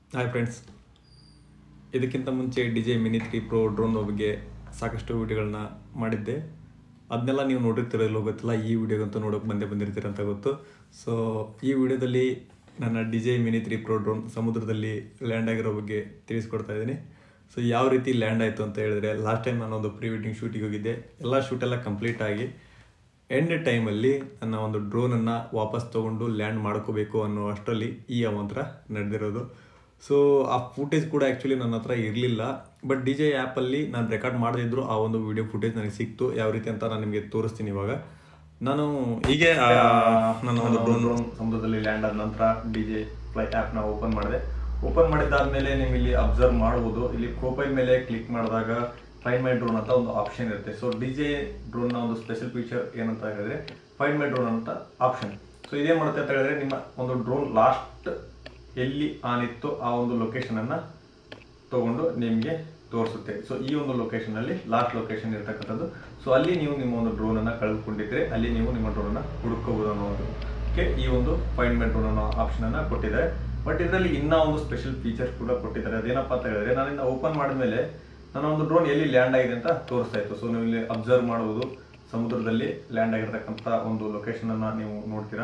hi friends ಇದಕ್ಕಿಂತ ಮುಂಚೆ D J mini three pro drone ಬಗ್ಗೆ ಸಾಕಷ್ಟು ವಿಡಿಯೋಗಳನ್ನ ಮಾಡಿದ್ದೆ ಅದನ್ನೆಲ್ಲ ನೀವು ನೋಡಿರ್ತಿರಲ್ಲ ಗೊತ್ತಿಲ್ಲ ಈ ವಿಡಿಯೋಗಂತೂ ನೋಡೋಕೆ ಬಂದೇ ಬಂದಿರ್ತೀರ ಅಂತ ಗೊತ್ತು ಸೊ ಈ ವಿಡಿಯೋದಲ್ಲಿ ನನ್ನ D J mini three pro drone ಸಮುದ್ರದಲ್ಲಿ ಲ್ಯಾಂಡ್ ಆಗಿರೋ ಬಗ್ಗೆ ತಿಳಿಸ್ಕೊಡ್ತಾ ಇದ್ದೀನಿ ಸೊ ಯಾವ ರೀತಿ ಲ್ಯಾಂಡ್ ಆಯಿತು ಅಂತ ಹೇಳಿದ್ರೆ ಲಾಸ್ಟ್ ಟೈಮ್ ನಾನು ಒಂದು ಪ್ರೀ ವೆಡ್ಡಿಂಗ್ ಶೂಟಿಗೆ ಹೋಗಿದ್ದೆ ಎಲ್ಲ ಶೂಟೆಲ್ಲ ಕಂಪ್ಲೀಟ್ ಆಗಿ ಎಂಡ್ ಟೈಮಲ್ಲಿ ನನ್ನ ಒಂದು ಡ್ರೋನನ್ನು ವಾಪಸ್ ತೊಗೊಂಡು ಲ್ಯಾಂಡ್ ಮಾಡ್ಕೋಬೇಕು ಅನ್ನೋ ಅಷ್ಟರಲ್ಲಿ ಈ ಅವಾಂತರ ನಡೆದಿರೋದು ಸೊ ಆ ಫುಟೇಜ್ ಕೂಡ ಆ್ಯಕ್ಚುಲಿ ನನ್ನ ಹತ್ರ ಇರಲಿಲ್ಲ ಬಟ್ ಡಿ ಜೆ ಆ್ಯಪಲ್ಲಿ ನಾನು ರೆಕಾರ್ಡ್ ಮಾಡದಿದ್ರು ಆ ಒಂದು ವಿಡಿಯೋ ಫುಟೇಜ್ ನನಗೆ ಸಿಕ್ತು ಯಾವ ರೀತಿ ಅಂತ ನಾನು ನಿಮಗೆ ತೋರಿಸ್ತೀನಿ ಇವಾಗ ನಾನು ಹೀಗೆ ಆ, ನನ್ನ ಒಂದು ಡ್ರೋನ್ ಡ್ರೋನ್ ಸಮುದ್ರದಲ್ಲಿ ಲ್ಯಾಂಡ್ ಆದ ನಂತರ ಡಿ ಜೆ ಫ್ಲೈ ಆ್ಯಪ್ನ ಓಪನ್ ಮಾಡಿದೆ ಓಪನ್ ಮಾಡಿದಾದ್ಮೇಲೆ ನೀವು ಇಲ್ಲಿ ಅಬ್ಸರ್ವ್ ಮಾಡ್ಬೋದು ಇಲ್ಲಿ ಪ್ರೊಫೈಲ್ ಮೇಲೆ ಕ್ಲಿಕ್ ಮಾಡಿದಾಗ ಫೈಂಡ್ ಮೈ ಡ್ರೋನ್ ಅಂತ ಒಂದು ಆಪ್ಷನ್ ಇರುತ್ತೆ ಸೊ ಡಿ ಜೆ ಡ್ರೋನ್ನ ಒಂದು ಸ್ಪೆಷಲ್ ಫೀಚರ್ ಏನಂತ ಹೇಳಿದ್ರೆ ಫೈಂಡ್ ಮೈ ಡ್ರೋನ್ ಅಂತ ಆಪ್ಷನ್ ಸೊ ಇದೇನು ಮಾಡುತ್ತೆ ಅಂತ ಹೇಳಿದ್ರೆ ನಿಮ್ಮ ಒಂದು ಡ್ರೋನ್ ಲಾಸ್ಟ್ ಎಲ್ಲಿ ಆನ್ ಇತ್ತು ಆ ಒಂದು ಲೊಕೇಶನ್ ಅನ್ನ ತಗೊಂಡು ನಿಮಗೆ ತೋರಿಸುತ್ತೆ ಸೊ ಈ ಒಂದು ಲೊಕೇಶನ್ ಅಲ್ಲಿ ಲಾಸ್ಟ್ ಲೊಕೇಶನ್ ಇರ್ತಕ್ಕಂಥದ್ದು ಸೊ ಅಲ್ಲಿ ನೀವು ನಿಮ್ಮ ಒಂದು ಡ್ರೋನ್ ಅನ್ನ ಕಳೆದುಕೊಂಡಿದ್ರೆ ಅಲ್ಲಿ ನೀವು ನಿಮ್ಮ ಡ್ರೋನ್ ಅನ್ನ ಹುಡುಕಬಹುದು ಅನ್ನೋದಕ್ಕೆ ಈ ಒಂದು ಫೈಂಡ್ ಮೈ ಡ್ರೋನ್ ಅನ್ನೋ ಆಪ್ಷನ್ ಅನ್ನ ಕೊಟ್ಟಿದ್ದಾರೆ ಬಟ್ ಇದರಲ್ಲಿ ಇನ್ನೂ ಒಂದು ಸ್ಪೆಷಲ್ ಫೀಚರ್ ಕೂಡ ಕೊಟ್ಟಿದ್ದಾರೆ ಅದೇನಪ್ಪ ಅಂತ ಹೇಳಿದ್ರೆ ನಾನಿಂದ ಓಪನ್ ಮಾಡಿದ್ಮೇಲೆ ನನ್ನ ಒಂದು ಡ್ರೋನ್ ಎಲ್ಲಿ ಲ್ಯಾಂಡ್ ಆಗಿದೆ ಅಂತ ತೋರಿಸ್ತಾ ಇತ್ತು ಸೊ ನೀವು ಇಲ್ಲಿ ಅಬ್ಸರ್ವ್ ಮಾಡುವುದು ಸಮುದ್ರದಲ್ಲಿ ಲ್ಯಾಂಡ್ ಆಗಿರ್ತಕ್ಕಂಥ ಒಂದು ಲೊಕೇಶನ್ ಅನ್ನ ನೀವು ನೋಡ್ತೀರಾ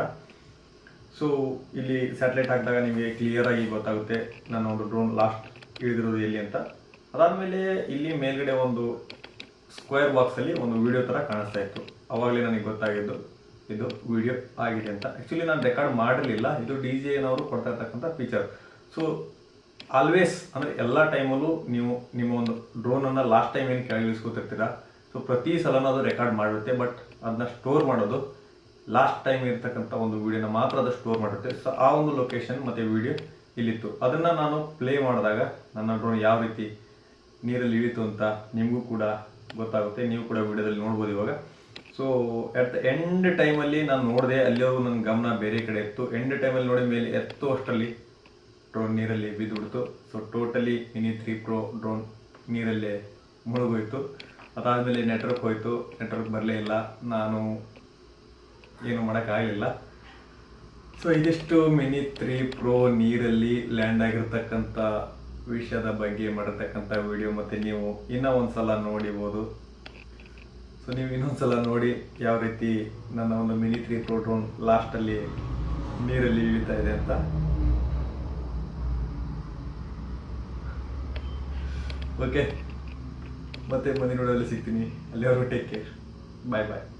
ಸೊ ಇಲ್ಲಿ ಸ್ಯಾಟಲೈಟ್ ಹಾಕಿದಾಗ ನಿಮಗೆ ಕ್ಲಿಯರ್ ಆಗಿ ಗೊತ್ತಾಗುತ್ತೆ ನನ್ನ ಒಂದು ಡ್ರೋನ್ ಲಾಸ್ಟ್ ಇಳಿದಿರೋದು ಎಲ್ಲಿ ಅಂತ ಅದಾದ್ಮೇಲೆ ಇಲ್ಲಿ ಮೇಲ್ಗಡೆ ಒಂದು ಸ್ಕ್ವೇರ್ ಬಾಕ್ಸ್ ಅಲ್ಲಿ ಒಂದು ವಿಡಿಯೋ ತರ ಕಾಣಿಸ್ತಾ ಇತ್ತು ಅವಾಗಲೇ ನನಗೆ ಗೊತ್ತಾಗಿದ್ದು ಇದು ವಿಡಿಯೋ ಆಗಿದೆ ಅಂತ ಆಕ್ಚುಲಿ ನಾನು ರೆಕಾರ್ಡ್ ಮಾಡಿರಲಿಲ್ಲ ಇದು ಡಿ ಜೆ ನವರು ಕೊಡ್ತಾ ಇರ್ತಕ್ಕಂಥ ಫೀಚರ್ ಸೊ ಆಲ್ವೇಸ್ ಅಂದ್ರೆ ಎಲ್ಲ ಟೈಮಲ್ಲೂ ನೀವು ನಿಮ್ಮ ಒಂದು ಡ್ರೋನ್ ಅನ್ನ ಲಾಸ್ಟ್ ಟೈಮ್ ಏನು ಕೆಳಗೆ ಇಳಿಸ್ಕೊತಿರ್ತೀರಾ ಸೊ ಪ್ರತಿ ಸಲನೂ ಅದು ರೆಕಾರ್ಡ್ ಮಾಡುತ್ತೆ ಬಟ್ ಅದನ್ನ ಸ್ಟೋರ್ ಮಾಡೋದು ಲಾಸ್ಟ್ ಟೈಮ್ ಇರ್ತಕ್ಕಂಥ ಒಂದು ವಿಡಿಯೋನ ಮಾತ್ರ ಅದು ಸ್ಟೋರ್ ಮಾಡುತ್ತೆ ಸೊ ಆ ಒಂದು ಲೊಕೇಶನ್ ಮತ್ತೆ ವಿಡಿಯೋ ಇಲ್ಲಿತ್ತು ಅದನ್ನ ನಾನು ಪ್ಲೇ ಮಾಡಿದಾಗ ನನ್ನ ಡ್ರೋನ್ ಯಾವ ರೀತಿ ನೀರಲ್ಲಿ ಇಳಿತು ಅಂತ ನಿಮಗೂ ಕೂಡ ಗೊತ್ತಾಗುತ್ತೆ ನೀವು ಕೂಡ ವಿಡಿಯೋದಲ್ಲಿ ನೋಡ್ಬೋದು ಇವಾಗ ಸೊ ಅಟ್ ದ ಎಂಡ್ ಟೈಮಲ್ಲಿ ನಾನು ನೋಡಿದೆ ಅಲ್ಲಿಯವರು ನನ್ನ ಗಮನ ಬೇರೆ ಕಡೆ ಇತ್ತು ಎಂಡ್ ಟೈಮಲ್ಲಿ ನೋಡಿದ ಮೇಲೆ ಎತ್ತುವಷ್ಟರಲ್ಲಿ ಡ್ರೋನ್ ನೀರಲ್ಲಿ ಬಿದ್ದುಬಿಡ್ತು so totally mini three pro drone ನೀರಲ್ಲೇ ಮುಳುಗೋಯ್ತು ಅದಾದಮೇಲೆ ನೆಟ್ವರ್ಕ್ ಹೋಯ್ತು ನೆಟ್ವರ್ಕ್ ಬರಲೇ ಇಲ್ಲ ನಾನು ಏನು ಮಾಡೋಕ್ಕಾಗಲಿಲ್ಲ ಸೊ ಇದಿಷ್ಟು ಮಿನಿ ತ್ರೀ ಪ್ರೋ ನೀರಲ್ಲಿ ಲ್ಯಾಂಡ್ ಆಗಿರ್ತಕ್ಕಂಥ ವಿಷಯದ ಬಗ್ಗೆ ಮಾಡಿರ್ತಕ್ಕಂಥ ವಿಡಿಯೋ ಮತ್ತೆ ನೀವು ಇನ್ನೂ ಒಂದ್ಸಲ ನೋಡಿಬೋದು ಸೊ ನೀವು ಇನ್ನೊಂದ್ಸಲ ನೋಡಿ ಯಾವ ರೀತಿ ನನ್ನ ಒಂದು ಮಿನಿ ತ್ರೀ ಪ್ರೋ ಡ್ರೋನ್ ಲಾಸ್ಟಲ್ಲಿ ನೀರಲ್ಲಿ ಇಳಿತಾ ಇದೆ ಅಂತ ಓಕೆ ಮತ್ತೆ ಮುಂದಿನ ನೋಡಲ್ಲಿ ಸಿಗ್ತೀನಿ ಅಲ್ಲಿವರೆಗೂ ಟೇಕ್ ಕೇರ್ ಬಾಯ್ ಬಾಯ್